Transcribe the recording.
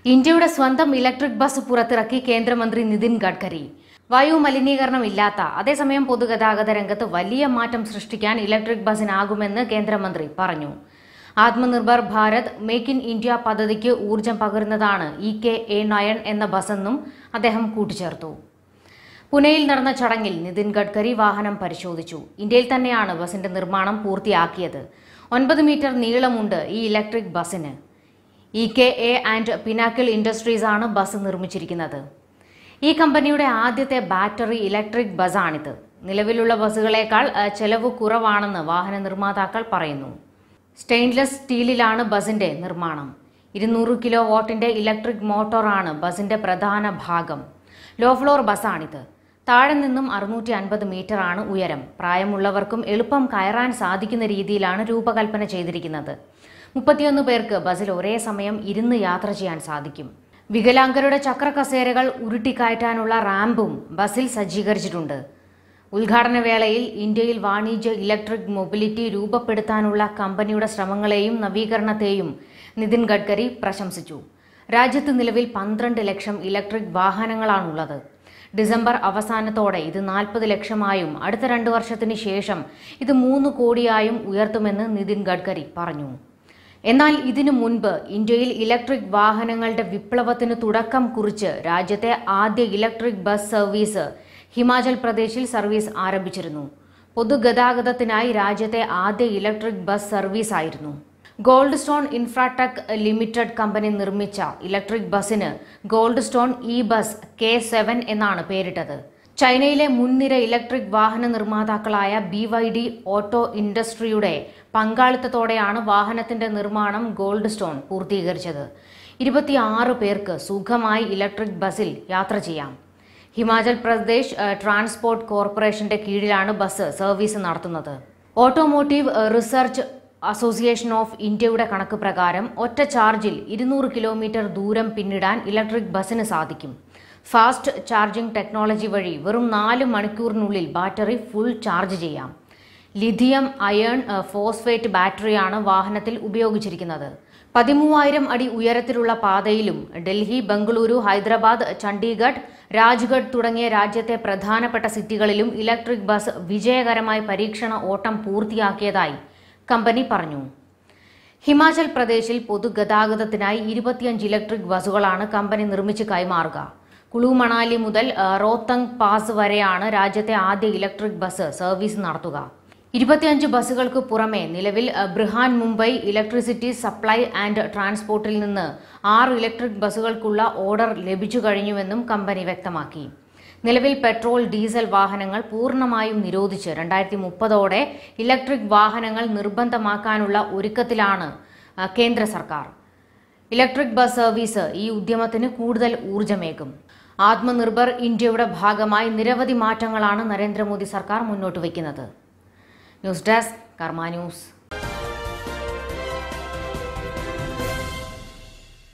ഇന്ത്യയുടെ സ്വന്തം electric bus പുറത്തിറക്കി കേന്ദ്രമന്ത്രി നിതിൻ ഗഡ്കരി വായു മലിനീകരണമില്ലാത്ത അതേസമയം പൊതുഗതാഗത രംഗത്ത് വലിയ മാറ്റം സൃഷ്ടിക്കാൻ ഇലക്ട്രിക് ബസ്സിനാകുമെന്ന് കേന്ദ്രമന്ത്രി പറഞ്ഞു Aatmanirbhar Bharat make in India പദ്ധതിക്ക് ഊർജം പകരുന്നതാണ് ഇ കെ എ നയൻ എന്ന ബസ്സെന്നും അദ്ദേഹം കൂട്ടിച്ചേർത്തു പുനെയിൽ നടന്ന ചടങ്ങിൽ നിതിൻ ഗഡ്കരി വാഹനം പരിശോധിച്ചു ഇന്ത്യയിൽ തന്നെയാണ് ബസിന്റെ നിർമ്മാണം പൂർത്തിയാക്കിയത് ഒൻപത് മീറ്റർ നീളമുണ്ട് ഈ ഇലക്ട്രിക് ബസ്സിന് E K A and pinnacle industries ആണ് ബസ് നിർമ്മിച്ചിരിക്കുന്നത് ഈ കമ്പനിയുടെ ആദ്യത്തെ ബാറ്ററി ഇലക്ട്രിക് ബസ്സാണിത് നിലവിലുള്ള ബസ്സുകളേക്കാൾ അഹ്, ചെലവ് കുറവാണെന്ന് വാഹന നിർമ്മാതാക്കൾ പറയുന്നു സ്റ്റെയിൻലെസ് സ്റ്റീലിലാണ് ബസിന്റെ നിർമ്മാണം ഇരുന്നൂറ് കിലോ വാട്ടിന്റെ ഇലക്ട്രിക് മോട്ടോറാണ് ബസിന്റെ പ്രധാന ഭാഗം ലോ ഫ്ലോർ ബസ്സാണിത് താഴെ നിന്നും അറുന്നൂറ്റി അൻപത് മീറ്ററാണ് ഉയരം പ്രായമുള്ളവർക്കും എളുപ്പം കയറാൻ സാധിക്കുന്ന രീതിയിലാണ് രൂപകൽപ്പന ചെയ്തിരിക്കുന്നത് മുപ്പത്തിയൊന്ന് പേർക്ക് ബസ്സിൽ ഒരേ സമയം ഇരുന്ന് യാത്ര ചെയ്യാൻ സാധിക്കും വികലാംഗരുടെ ചക്രകസേരകൾ ഉരുട്ടിക്കയറ്റാനുള്ള റാമ്പും ബസ്സിൽ സജ്ജീകരിച്ചിട്ടുണ്ട് ഉദ്ഘാടന വേളയിൽ ഇന്ത്യയിൽ വാണിജ്യ ഇലക്ട്രിക് മൊബിലിറ്റി രൂപപ്പെടുത്താനുള്ള കമ്പനിയുടെ ശ്രമങ്ങളെയും നവീകരണത്തെയും നിതിൻ ഗഡ്കരി പ്രശംസിച്ചു രാജ്യത്ത് നിലവിൽ പന്ത്രണ്ട് ലക്ഷം ഇലക്ട്രിക് വാഹനങ്ങളാണുള്ളത് ഡിസംബർ അവസാനത്തോടെ ഇത് നാൽപ്പത് ലക്ഷമായും അടുത്ത രണ്ട് വർഷത്തിന് ശേഷം ഇത് മൂന്ന് കോടിയായും ഉയർത്തുമെന്ന് നിതിൻ ഗഡ്കരി പറഞ്ഞു എന്നാൽ ഇതിനു മുൻപ് ഇന്ത്യയിൽ ഇലക്ട്രിക് വാഹനങ്ങളുടെ വിപ്ലവത്തിന് തുടക്കം കുറിച്ച് രാജ്യത്തെ ആദ്യ ഇലക്ട്രിക് ബസ് സർവീസ് ഹിമാചൽ പ്രദേശിൽ സർവീസ് ആരംഭിച്ചിരുന്നു പൊതുഗതാഗതത്തിനായി രാജ്യത്തെ ആദ്യ ഇലക്ട്രിക് ബസ് സർവീസ് ആയിരുന്നു gold stone infratech limited company നിർമ്മിച്ച ഇലക്ട്രിക് ബസ്സിന് gold stone E bus K seven എന്നാണ് പേരിട്ടത് ചൈനയിലെ മുൻനിര ഇലക്ട്രിക് വാഹന നിർമ്മാതാക്കളായ ബി വൈ ഡി ഓട്ടോ ഇൻഡസ്ട്രിയുടെ പങ്കാളിത്തത്തോടെയാണ് വാഹനത്തിന്റെ നിർമ്മാണം ഗോൾഡ് സ്റ്റോൺ പൂർത്തീകരിച്ചത് ഇരുപത്തിയാറ് പേർക്ക് സുഖമായി ഇലക്ട്രിക് ബസ്സിൽ യാത്ര ചെയ്യാം ഹിമാചൽ പ്രദേശ് ഏഹ്, ട്രാൻസ്പോർട്ട് കോർപ്പറേഷന്റെ കീഴിലാണ് ബസ് സർവീസ് നടത്തുന്നത് automotive uh, research association of ഇന്ത്യയുടെ കണക്ക് പ്രകാരം ഒറ്റ ചാർജിൽ ഇരുന്നൂറ് കിലോമീറ്റർ ദൂരം പിന്നിടാൻ ഇലക്ട്രിക് ബസ്സിന് സാധിക്കും ഫാസ്റ്റ് ചാർജിംഗ് ടെക്നോളജി വഴി വെറും നാല് മണിക്കൂറിനുള്ളിൽ ബാറ്ററി ഫുൾ ചാർജ് ചെയ്യാം ലിഥിയം അയേൺ ഏഹ്, ഫോസ്ഫേറ്റ് ബാറ്ററിയാണ് വാഹനത്തിൽ ഉപയോഗിച്ചിരിക്കുന്നത് പതിമൂവായിരം അടി ഉയരത്തിലുള്ള പാതയിലും ഡൽഹി ബംഗളൂരു ഹൈദരാബാദ് ചണ്ഡീഗഡ് രാജ്ഗഡ് തുടങ്ങിയ രാജ്യത്തെ പ്രധാനപ്പെട്ട സിറ്റികളിലും ഇലക്ട്രിക് ബസ് വിജയകരമായി പരീക്ഷണ ഓട്ടം പൂർത്തിയാക്കിയതായി കമ്പനി പറഞ്ഞു ഹിമാചൽ പ്രദേശിൽ പൊതുഗതാഗതത്തിനായി ഇരുപത്തിയഞ്ച് ഇലക്ട്രിക് ബസ്സുകളാണ് കമ്പനി നിർമ്മിച്ച് കൈമാറുക കുളു മണാലി മുതൽ ആ, റോത്തങ് പാസ് വരെയാണ് രാജ്യത്തെ ആദ്യ ഇലക്ട്രിക് ബസ് സർവീസ് നടത്തുക ഇരുപത്തിയഞ്ച് ബസ്സുകൾക്ക് പുറമെ നിലവിൽ ആ, Brihan Mumbai electricity supply and ട്രാൻസ്പോർട്ടിൽ നിന്ന് ആറ് ഇലക്ട്രിക് ബസ്സുകൾക്കുള്ള ഓർഡർ ലഭിച്ചു കഴിഞ്ഞുവെന്നും കമ്പനി വ്യക്തമാക്കി നിലവിൽ പെട്രോൾ ഡീസൽ വാഹനങ്ങൾ പൂർണ്ണമായും നിരോധിച്ച് രണ്ടായിരത്തി മുപ്പതോടെ ഇലക്ട്രിക് വാഹനങ്ങൾ നിർബന്ധമാക്കാനുള്ള ഒരുക്കത്തിലാണ് ആ, കേന്ദ്ര സർക്കാർ ഇലക്ട്രിക് ബസ് സർവീസ് ഈ ഉദ്യമത്തിന് കൂടുതൽ ഊർജമേകും ആത്മനിർഭർ ഇന്ത്യയുടെ ഭാഗമായി നിരവധി മാറ്റങ്ങളാണ് നരേന്ദ്രമോദി സർക്കാർ മുന്നോട്ട് വയ്ക്കുന്നത് ന്യൂസ് ഡെസ്ക് കർമ്മ ന്യൂസ്